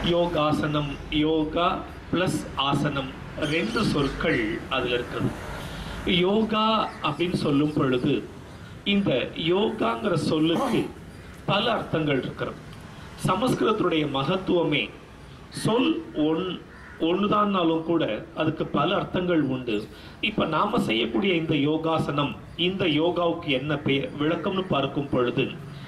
யோகாசனம் யோகா ப்ளஸ் ஆசனம் ரெண்டு சொற்கள் அதில் இருக்கிறது யோகா அப்படின்னு சொல்லும் பொழுது இந்த யோகாங்கிற சொல்லுக்கு பல அர்த்தங்கள் இருக்கிறது சமஸ்கிருதத்துடைய மகத்துவமே சொல் ஒன் ஒண்ணுதான்னாலும் கூட அதுக்கு பல அர்த்தங்கள் உண்டு இப்ப நாம செய்யக்கூடிய இந்த யோகாசனம் இந்த யோகாவுக்கு என்ன பெயர் விளக்கம்னு பார்க்கும் பொழுது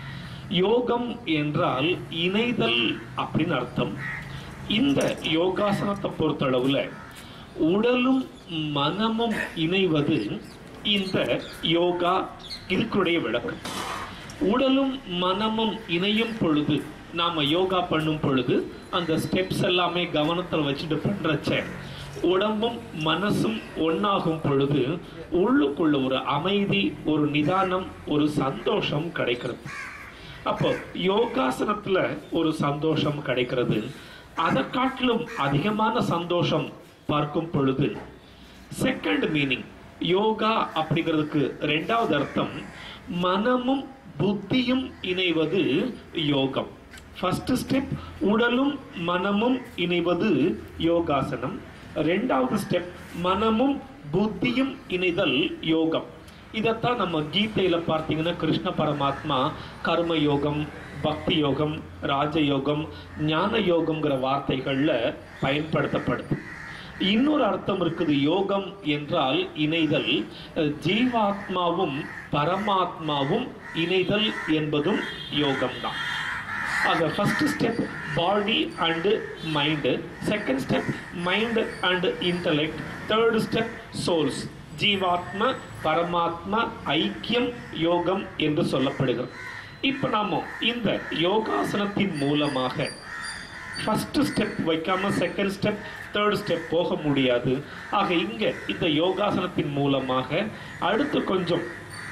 யோகம் என்றால் இணைதல் அப்படின்னு அர்த்தம் இந்த யோகாசனத்தை பொறுத்தளவுல உடலும் மனமும் இணைவது இந்த யோகா இதுக்குடைய விளக்கம் உடலும் மனமும் இணையும் பொழுது நாம யோகா பண்ணும் பொழுது அந்த ஸ்டெப்ஸ் எல்லாமே கவனத்தில் வச்சுட்டு பண்றச்ச உடம்பும் மனசும் ஒன்னாகும் பொழுது உள்ளுக்குள்ள ஒரு அமைதி ஒரு நிதானம் ஒரு சந்தோஷம் கிடைக்கிறது அப்போ யோகாசனத்துல ஒரு சந்தோஷம் கிடைக்கிறது அதை காட்டிலும் அதிகமான சந்தோஷம் பார்க்கும் பொழுது செகண்ட் மீனிங் யோகா அப்படிங்கிறதுக்கு ரெண்டாவது அர்த்தம் மனமும் புத்தியும் இணைவது யோகம் ஃபர்ஸ்ட் ஸ்டெப் உடலும் மனமும் இணைவது யோகாசனம் ரெண்டாவது ஸ்டெப் மனமும் புத்தியும் இணைதல் யோகம் இதைத்தான் நம்ம கீதையில பார்த்தீங்கன்னா கிருஷ்ண பரமாத்மா கர்ம யோகம் பக்தி யோகம் ராஜயோகம் ஞான யோகம்ங்கிற வார்த்தைகள்ல பயன்படுத்தப்படுது இன்னொரு அர்த்தம் இருக்குது யோகம் என்றால் இணைதல் அஹ், ஜீவாத்மாவும் பரமாத்மாவும் இணைதல் என்பதும் யோகம்தான் ஆக first step body and mind second step mind and intellect third step souls ஜீவாத்ம பரமாத்மா ஐக்கியம் யோகம் என்று சொல்லப்படுகிறது இப்போ நாம இந்த யோகாசனத்தின் மூலமாக ஃபர்ஸ்ட் ஸ்டெப் வைக்காம செகண்ட் ஸ்டெப் தேர்ட் ஸ்டெப் போக முடியாது ஆக இங்க இந்த யோகாசனத்தின் மூலமாக அடுத்து கொஞ்சம்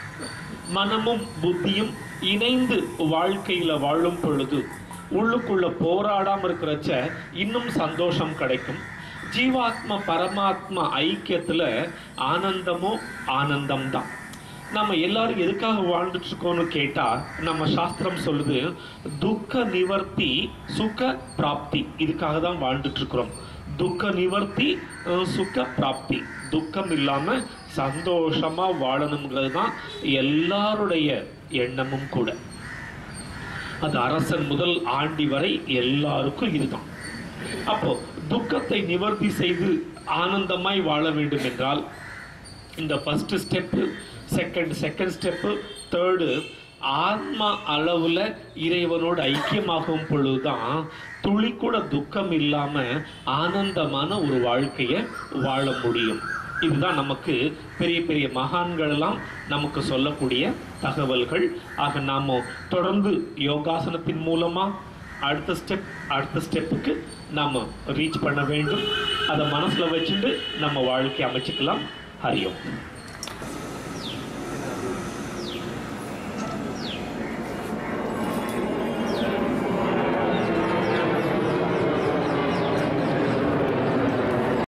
மனமும் புத்தியும் இணைந்து வாழ்க்கையில வாழும் பொழுது உள்ளுக்குள்ள போராடாம இருக்கிறச்ச இன்னும் சந்தோஷம் கிடைக்கும் ஜீவாத்மா பரமாத்மா ஐக்கியத்துல ஆனந்தமோ ஆனந்தம் தான் நம்ம எல்லாரும் எதுக்காக வாழ்ந்துட்டு இருக்கோம்னு கேட்டா நம்ம சாஸ்திரம் சொல்லுது துக்க நிவர்த்தி சுக பிராப்தி இதுக்காக தான் வாழ்ந்துட்டு இருக்கிறோம் துக்க நிவர்த்தி அஹ், சுக பிராப்தி துக்கம் இல்லாம சந்தோஷமா வாழணுங்கிறது தான் எல்லாருடைய எண்ணமும் கூட அது அரசன் முதல் ஆண்டி வரை எல்லாருக்கும் இதுதான் அப்போ துக்கத்தை நிவர்த்தி செய்து ஆனந்தமாய் வாழ வேண்டும் என்றால் இந்த first step second second step third ஆத்மா அளவுல இறைவனோடு ஐக்கியமாகும் பொழுதுதான் துளி கூட துக்கம் இல்லாம ஆனந்தமான ஒரு வாழ்க்கையை வாழ முடியும் இதுதான் நமக்கு பெரிய பெரிய மகான்கள் எல்லாம் நமக்கு சொல்லக்கூடிய தகவல்கள் ஆக நாம தொடர்ந்து யோகாசனத்தின் மூலமா அடுத்த ஸ்டெப் அடுத்த ஸ்டெப்புக்கு நாம ரீச் பண்ண வேண்டும் அதை மனசுல வச்சுட்டு நம்ம வாழ்க்கை அமைச்சுக்கலாம் ஹரியோம்